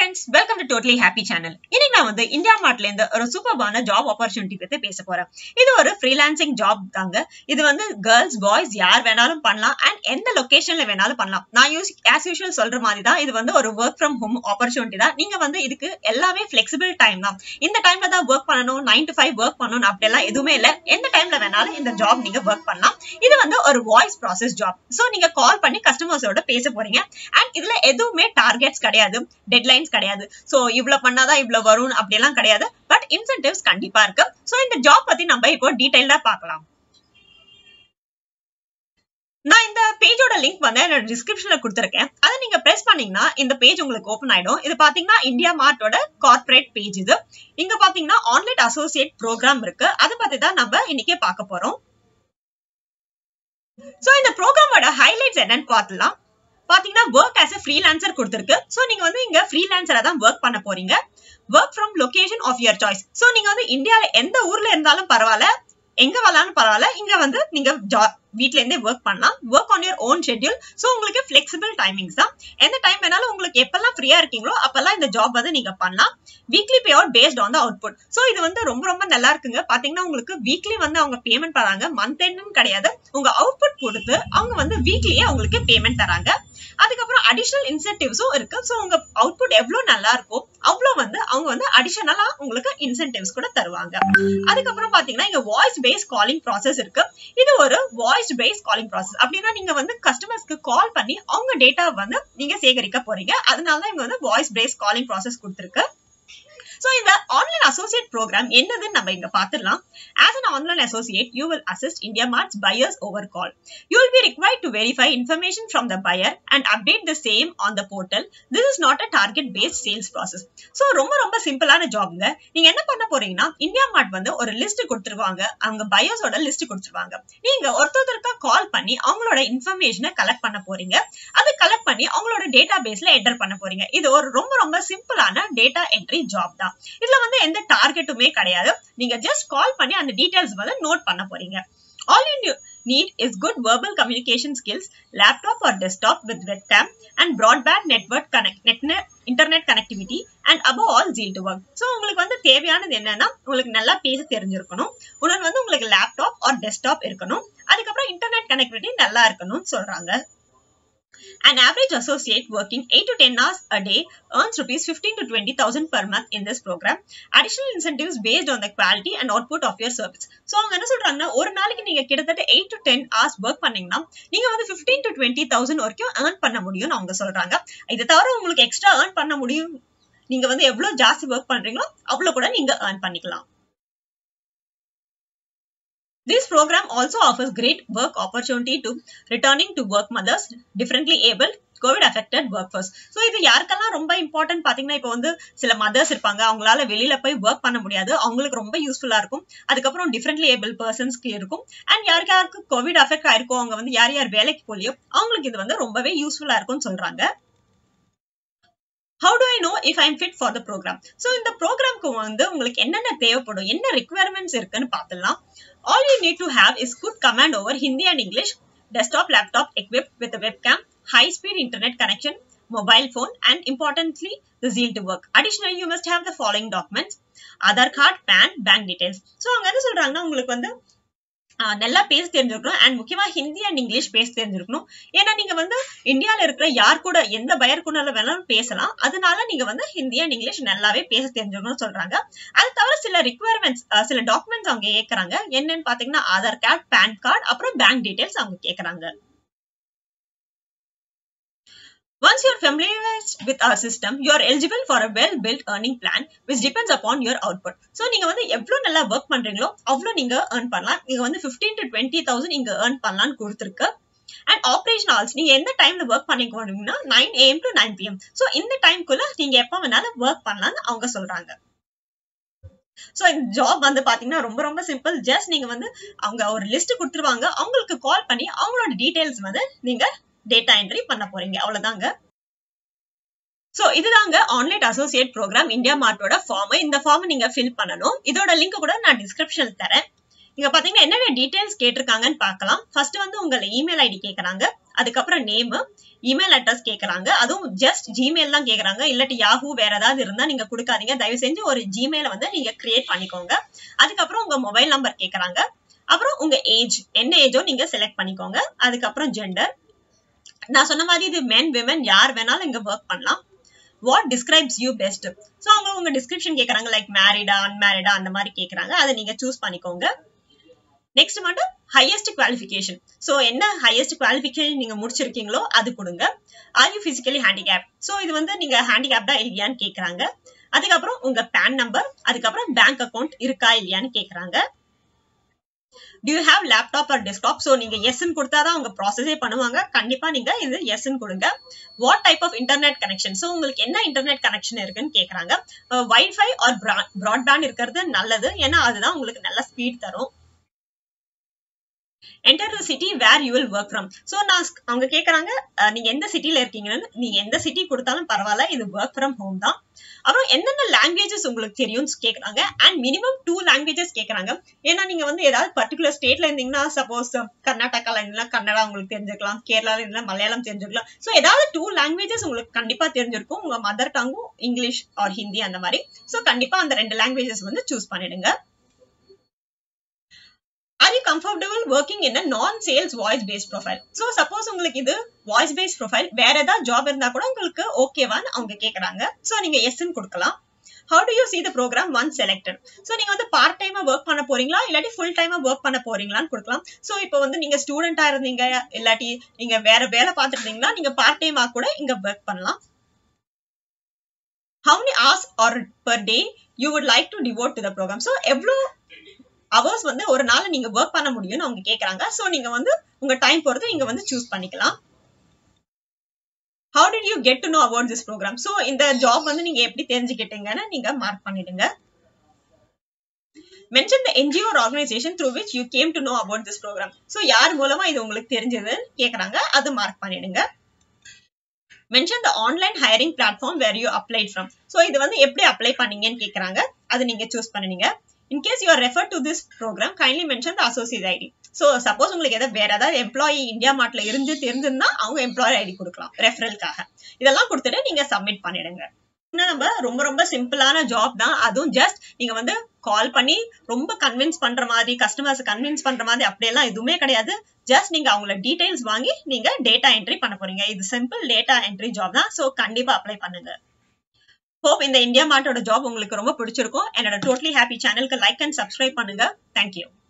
Friends welcome to totally happy channel இன்னைக்கு நான் வந்து இந்தியா மார்ட்ல இருந்து ஒரு சூப்பர்பான ஜாப் ஆப்பர்ச்சுனிட்டி பத்தி பேச போறேன் இது ஒரு ஃப்ரீலான்சிங் ஜாப் தாங்க இது வந்து கேர்ள்ஸ் பாய்ஸ் யார் வேணாலும் பண்ணலாம் அண்ட் எந்த லொகேஷன்ல வேணாலும் பண்ணலாம் நான் யூஸ் ஆஸ் யூஷுவல் சொல்ற மாதிரி தான் இது வந்து ஒரு ஒர்க் ஃப்ரம் ஹோம் ஆப்பர்ச்சுனிட்டி தான் நீங்க வந்து இதுக்கு எல்லாமே ஃபிளெக்சிபிள் டைம் தான் இந்த டைம்ல தான் ஒர்க் பண்ணணும் நைன் டு ஃபைவ் ஒர்க் பண்ணணும் அப்படியெல்லாம் எதுவுமே இல்லை எந்த டைம்ல வேணாலும் இந்த ஜாப் நீங்க ஒர்க் பண்ணலாம் இது வந்து ஒரு வாய்ஸ் ப்ராசஸ் ஜாப் ஸோ நீங்க கால் பண்ணி கஸ்டமர்ஸோட பேச போறீங்க அண்ட் இதுல எதுவுமே டார்கெட்ஸ் கிடையாது டெட்லைன்ஸ் கிடையாது ஸோ இவ்வளவு பண்ணாதான் இவ்வளவு வரும் அப்படியெல்லாம் கிடையாது பட் இன்சென்டிவ்ஸ் கண்டிப்பா இருக்கு ஸோ இந்த ஜாப் பத்தி நம்ம இப்போ டீடைல்டா பார்க்கலாம் நான் இந்த பேஜோட லிங்க் வந்து என்னோட டிஸ்கிரிப்ஷன்ல கொடுத்துருக்கேன் அதை நீங்க பிரஸ் பண்ணீங்கன்னா இந்த பேஜ் உங்களுக்கு ஓப்பன் ஆயிடும் இது பாத்தீங்கன்னா இந்தியா மார்ட்டோட கார்ப்பரேட் பேஜ் இது இங்க பாத்தீங்கன்னா ஆன்லைன் அசோசியேட் ப்ரோக்ராம் இருக்கு அதை பத்தி தான் நம்ம இன்னைக்கே பார்க்க போறோம் சோ இந்த ப்ரோக்ராமோட ஹைலைட்ஸ் என்னன்னு பார்த்துலாம் பாத்தீங்கன்னா ஒர்க் ஆஸ் எ ஃப்ரீலான்சர் கொடுத்துருக்கு சோ நீங்க வந்து இங்க ஃப்ரீலான்சரா தான் ஒர்க் பண்ண போறீங்க work from location of your choice so நீங்க வந்து இந்தியால எந்த ஊர்ல இருந்தாலும் பரவாயில்ல எங்க வரலாம்னு பரவாயில்ல இங்க வந்து நீங்க வீட்ல இருந்தே ஒர்க் பண்ணலாம் work on your own schedule so உங்களுக்கு ஃபிளெக்சிபிள் டைமிங்ஸ் தான் எந்த டைம் வேணாலும் உங்களுக்கு எப்பெல்லாம் ஃப்ரீயா இருக்கீங்களோ அப்பெல்லாம் இந்த ஜாப் வந்து நீங்க பண்ணலாம் weekly pay out based on the output so இது வந்து ரொம்ப ரொம்ப நல்லா இருக்குங்க பாத்தீங்கன்னா உங்களுக்கு வீக்லி வந்து அவங்க பேமெண்ட் தராங்க மந்த் எண்ட்னு கிடையாது உங்க அவுட்புட் கொடுத்து அவங்க வந்து வீக்லியே உங்களுக்கு பேமெண்ட் தராங்க அதுக்கப்புறம் அடிஷனல் இன்சென்டிவ்ஸும் இருக்கு ஸோ உங்க அவுட்புட் எவ்வளவு நல்லா இருக்கும் அவ்வளோ வந்து அவங்க வந்து அடிஷனலா உங்களுக்கு இன்சென்டிவ்ஸ் கூட தருவாங்க அதுக்கப்புறம் பாத்தீங்கன்னா இங்க வாய்ஸ் பேஸ் காலிங் ப்ராசஸ் இருக்கு இது ஒரு வாய்ஸ் பேஸ் காலிங் ப்ராசஸ் அப்படின்னா நீங்க வந்து கஸ்டமர்ஸ்க்கு கால் பண்ணி அவங்க டேட்டா வந்து நீங்க சேகரிக்க போறீங்க அதனால தான் இங்க வந்து வாய்ஸ் பேஸ் காலிங் ப்ராசஸ் கொடுத்துருக்கு ஸோ இந்த ஆன்லைன் அசோசியேட் ப்ரோக்ராம் என்னதுன்னு நம்ம இங்க பாத்துடலாம் as an online associate you will assist India Mart's buyers over call you will be required to verify information from the buyer and update the same on the portal this is not a target based sales process so ரொம்ப ரொம்ப சிம்பிளான ஜாப்ங்க நீங்க என்ன பண்ண போறீங்கன்னா India மார்ட் வந்து ஒரு list கொடுத்துருவாங்க அவங்க பையர்ஸோட லிஸ்ட் கொடுத்துருவாங்க நீங்க ஒருத்தருக்கா கால் பண்ணி அவங்களோட இன்ஃபர்மேஷனை கலெக்ட் பண்ண போறீங்க அது கலெக்ட் பண்ணி அவங்களோட டேட்டா பேஸ்ல என்டர் பண்ண போறீங்க இது ஒரு ரொம்ப ரொம்ப சிம்பிளான டேட்டா என்ட்ரி ஜாப் தான் இதுல வந்து எந்த டார்கெட்டுமே கிடையாது நீங்க ஜஸ்ட் கால் பண்ணி அந்த டீடைல்ஸ் வந்து நோட் பண்ண போறீங்க all you need is good verbal communication skills, laptop or desktop with webcam, and broadband network connect, net, internet connectivity, and above all zeal to work. So உங்களுக்கு வந்து தேவையானது என்னன்னா உங்களுக்கு நல்லா பேச தெரிஞ்சிருக்கணும் உங்களுக்கு வந்து உங்களுக்கு லேப்டாப் ஆர் டெஸ்க்டாப் இருக்கணும் அதுக்கப்புறம் இன்டர்நெட் கனெக்டிவிட்டி நல்லா இருக்கணும்னு சொல்றாங்க An average associate working 8 to 10 hours a day earns rupees 15 to 20,000 per month in this program. Additional incentives based on the quality and output of your service. So அவங்க என்ன சொல்றாங்கன்னா ஒரு நாளைக்கு நீங்க கிட்டத்தட்ட eight to ten hours work பண்ணீங்கன்னா நீங்க வந்து ஃபிஃப்டீன் டு டுவெண்ட்டி தௌசண்ட் வரைக்கும் ஏர்ன் பண்ண முடியும்னு அவங்க சொல்றாங்க இதை தவிர உங்களுக்கு எக்ஸ்ட்ரா ஏர்ன் பண்ண முடியும் நீங்க வந்து எவ்வளவு ஜாஸ்தி ஒர்க் பண்றீங்களோ அவ்வளவு கூட நீங்க ஏர்ன் பண்ணிக்கலாம் This program also offers great work opportunity to returning to work mothers, differently able, Covid affected workforce so இது யாருக்கெல்லாம் ரொம்ப இம்பார்ட்டன்ட் பார்த்தீங்கன்னா இப்போ வந்து சில மதர்ஸ் இருப்பாங்க அவங்களால வெளியில போய் ஒர்க் பண்ண முடியாது அவங்களுக்கு ரொம்ப யூஸ்ஃபுல்லா இருக்கும் அதுக்கப்புறம் டிஃப்ரெண்ட்லி ஏபிள் பர்சன்ஸ்க்கு இருக்கும் அண்ட் யாருக்கு யாருக்கு கோவிட் அஃபெக்ட் ஆயிருக்கும் அவங்க வந்து யார் யார் வேலைக்கு போலியோ அவங்களுக்கு இது வந்து ரொம்பவே யூஸ்ஃபுல்லா இருக்கும்னு சொல்றாங்க how do I know if I'm fit for the program so இந்த ப்ரோக்ராம்க்கு வந்து உங்களுக்கு என்னென்ன தேவைப்படும் என்ன ரிக்குவயர்மெண்ட்ஸ் இருக்குன்னு பார்த்துடலாம் all you need to have is good command over Hindi and English desktop laptop equipped with a webcam, high speed internet connection, mobile phone, and importantly, the zeal to work. Additionally, you must have the following documents Aadhaar card, PAN, bank details. So அவங்க என்ன சொல்றாங்கன்னா உங்களுக்கு வந்து நல்லா பேச தெரிஞ்சிருக்கணும் and முக்கியமா Hindi and English பேச தெரிஞ்சிருக்கணும் ஏன்னா நீங்க வந்து இந்தியால இருக்கிற யார் கூட எந்த பயர் கூட வேணாலும் பேசலாம் அதனால நீங்க வந்து ஹிந்தி அண்ட் இங்கிலீஷ் நல்லாவே பேச தெரிஞ்சிருக்கணும்னு சொல்றாங்க அது தவிர சில ரிக்குவயர்மெண்ட்ஸ் சில டாக்குமெண்ட்ஸ் அவங்க கேட்கறாங்க என்னன்னு பாத்தீங்கன்னா ஆதார் கார்டு பேன் கார்டு அப்புறம் பேங்க் டீடைல்ஸ் அவங்க கேட்கறாங்க Once you're familiar with our system, you are eligible for a well-built earning plan which depends upon your output. So நீங்க வந்து எவ்வளவு நல்லா ஒர்க் பண்றீங்களோ அவ்வளவு நீங்க ஏர்ன் பண்ணலாம் நீங்க வந்து பிப்டீன் டு டுவெண்ட்டி தௌசண்ட் இங்க ஏர்ன் பண்ணலாம்னு கொடுத்துருக்கு அண்ட் ஆப்ரேஷன் ஹால்ஸ் நீங்க எந்த டைம்ல ஒர்க் பண்ணிக்கணும்னா nine AM to nine PM so இந்த டைம்குள்ள நீங்க எப்ப வேணாலும் ஒர்க் பண்ணலாம்னு அவங்க சொல்றாங்க ஸோ இந்த ஜாப் வந்து பாத்தீங்கன்னா ரொம்ப ரொம்ப சிம்பிள் ஜஸ்ட் நீங்க வந்து அவங்க ஒரு லிஸ்ட் கொடுத்துருவாங்க அவங்களுக்கு கால் பண்ணி அவங்களோட டீடைல்ஸ் வந்து நீங்க டேட்டா என்ட்ரி பண்ண போறீங்க அவ்வளவுதாங்க சோ இதுதாங்க ஆன்லைன் அசோசியேட் ப்ரோக்ராம் இந்தியா மார்ட்டோட ஃபார்ம் இந்த ஃபார்ம் நீங்க ஃபில் பண்ணணும் இதோட லிங்க் கூட நான் டிஸ்கிரிப்ஷன் தரேன் இங்க பாத்தீங்கன்னா என்னென்ன டீடைல்ஸ் கேட்டிருக்காங்கன்னு பார்க்கலாம் ஃபர்ஸ்ட் வந்து உங்க இமெயில் ஐடி கேக்குறாங்க அதுக்கப்புறம் நேம் இமெயில் அட்ரஸ் கேக்குறாங்க அதுவும் ஜஸ்ட் ஜிமெயில் தான் கேக்குறாங்க இல்லாட்டி யாஹூ வேற ஏதாவது இருந்தா நீங்க கொடுக்காதீங்க தயவு செஞ்சு ஒரு ஜிமெயில வந்து நீங்க கிரியேட் பண்ணிக்கோங்க அதுக்கப்புறம் உங்க மொபைல் நம்பர் கேக்குறாங்க அப்புறம் உங்க ஏஜ் என்ன ஏஜோ நீங்க செலக்ட் பண்ணிக்கோங்க அதுக்கப்புறம் ஜெண்டர் நான் சொன்ன மாதிரி இது மென் விமன் யார் வேணாலும் இங்க ஒர்க் பண்ணலாம் what describes you best so அவங்க உங்க டிஸ்கிரிப்ஷன் கேக்குறாங்க லைக் மேரிடா அன்மேரிடா அந்த மாதிரி கேக்குறாங்க அதை நீங்க சூஸ் பண்ணிக்கோங்க நெக்ஸ்ட் மட்டும் ஹையஸ்ட் குவாலிஃபிகேஷன் ஸோ என்ன ஹையஸ்ட் குவாலிஃபிகேஷன் நீங்க முடிச்சிருக்கீங்களோ அது கொடுங்க are you physically handicap so இது வந்து நீங்க ஹேண்டிகேப்டா இல்லையான்னு கேக்குறாங்க அதுக்கப்புறம் உங்க பேன் நம்பர் அதுக்கப்புறம் பேங்க் அக்கௌண்ட் இருக்கா இல்லையான்னு கேக்குறாங்க do you have laptop or desktop so நீங்க எஸ்ன்னு கொடுத்தாதான் அவங்க ப்ராசஸே பண்ணுவாங்க கண்டிப்பா நீங்க இது எஸ்ன்னு கொடுங்க what type of internet connection so உங்களுக்கு என்ன இன்டர்நெட் கனெக்ஷன் இருக்குன்னு கேக்குறாங்க வைஃபை ஆர் ப்ராட்பேண்ட் இருக்கிறது நல்லது ஏன்னா அதுதான் உங்களுக்கு நல்ல ஸ்பீட் தரும் enter the city where you will work from so நான் அவங்க கேட்குறாங்க நீங்க எந்த சிட்டில இருக்கீங்கன்னு நீங்க எந்த சிட்டி கொடுத்தாலும் பரவாயில்ல இது ஒர்க் ஃப்ரம் ஹோம் தான் அப்புறம் என்னென்ன லாங்குவேஜஸ் உங்களுக்கு தெரியும்னு கேட்குறாங்க அண்ட் மினிமம் டூ லாங்குவேஜஸ் கேட்குறாங்க ஏன்னா நீங்க வந்து ஏதாவது பர்டிகுலர் ஸ்டேட்ல இருந்தீங்கன்னா சப்போஸ் கர்நாடகால இருந்தா கன்னடா உங்களுக்கு தெரிஞ்சிருக்கலாம் கேரளால இருந்தா மலையாளம் தெரிஞ்சிருக்கலாம் ஸோ ஏதாவது டூ லாங்குவேஜஸ் உங்களுக்கு கண்டிப்பா தெரிஞ்சிருக்கும் உங்க மதர் டங்கும் இங்கிலீஷ் ஆர் ஹிந்தி அந்த மாதிரி ஸோ கண்டிப்பா அந்த ரெண்டு லாங்குவேஜஸ் வந்து சூஸ் பண்ணிடுங்க are you comfortable working in non sales voice based profile so suppose உங்களுக்கு இது வாய்ஸ் பேஸ்ட் ப்ரொஃபைல் வேற ஏதாவது ஜாப் இருந்தா கூட உங்களுக்கு ஓகேவான்னு அவங்க கேட்குறாங்க ஸோ நீங்க எஸ்ன்னு கொடுக்கலாம் how do you see the program once selected so நீங்க வந்து பார்ட் டைமா ஒர்க் பண்ண போறீங்களா இல்லாட்டி ஃபுல் டைமா ஒர்க் பண்ண போறீங்களான்னு கொடுக்கலாம் ஸோ இப்போ வந்து நீங்க ஸ்டூடெண்டா இருந்தீங்க இல்லாட்டி நீங்க வேற வேலை பார்த்துட்டு இருந்தீங்கன்னா நீங்க பார்ட் டைமா கூட இங்க ஒர்க் பண்ணலாம் how many hours are per day you would like to devote to the program so எவ்வளோ அவர்ஸ் வந்து ஒரு நாள் நீங்க ஒர்க் பண்ண முடியும்னு அவங்க கேக்குறாங்க சோ நீங்க வந்து உங்க டைம் பொறுத்து நீங்க வந்து சூஸ் பண்ணிக்கலாம் how did you get to know about this program so இந்த ஜாப் வந்து நீங்க எப்படி தெரிஞ்சுக்கிட்டீங்கன்னு நீங்க மார்க் பண்ணிடுங்க mention the NGO organisation through which you came to know about this program so யார் மூலமா இது உங்களுக்கு தெரிஞ்சதுன்னு கேக்குறாங்க அது மார்க் பண்ணிடுங்க mention the online hiring platform where you applied from so இது வந்து எப்படி அப்ளை பண்ணீங்கன்னு கேக்குறாங்க அது நீங்க சூஸ் பண்ணுவீங்க in case you are refer to this program kindly mention the associate ID so suppose உங்களுக்கு எதாவது வேற ஏதாவது எம்ப்ளாயி இந்தியா மார்ட்ல இருந்து தெரிஞ்சிருந்தா அவங்க எம்ப்ளாயர் ஐடி கொடுக்கலாம் ரெஃபரலுக்காக இதெல்லாம் கொடுத்துட்டு நீங்க சப்மிட் பண்ணிடுங்க நம்ம ரொம்ப ரொம்ப சிம்பிளான ஜாப் தான் அதுவும் ஜஸ்ட் நீங்க வந்து கால் பண்ணி ரொம்ப கன்வின்ஸ் பண்ற மாதிரி கஸ்டமர்ஸ் கன்வின்ஸ் பண்ற மாதிரி அப்படியெல்லாம் எதுவுமே கிடையாது ஜஸ்ட் நீங்க அவங்கள டீடைல்ஸ் வாங்கி நீங்க டேட்டா என்ட்ரி பண்ண போறீங்க இது சிம்பிள் டேட்டா என்ட்ரி ஜாப் தான் ஸோ கண்டிப்பா அப்ளை பண்ணுங்க ஹோப் இந்த இந்தியா மார்ட்டோட ஜாப் உங்களுக்கு ரொம்ப பிடிச்சிருக்கும் என்னோட டோட்டலி ஹாப்பி சேனலுக்கு லைக் அண்ட் சப்ஸ்கிரைப் பண்ணுங்க தேங்க்யூ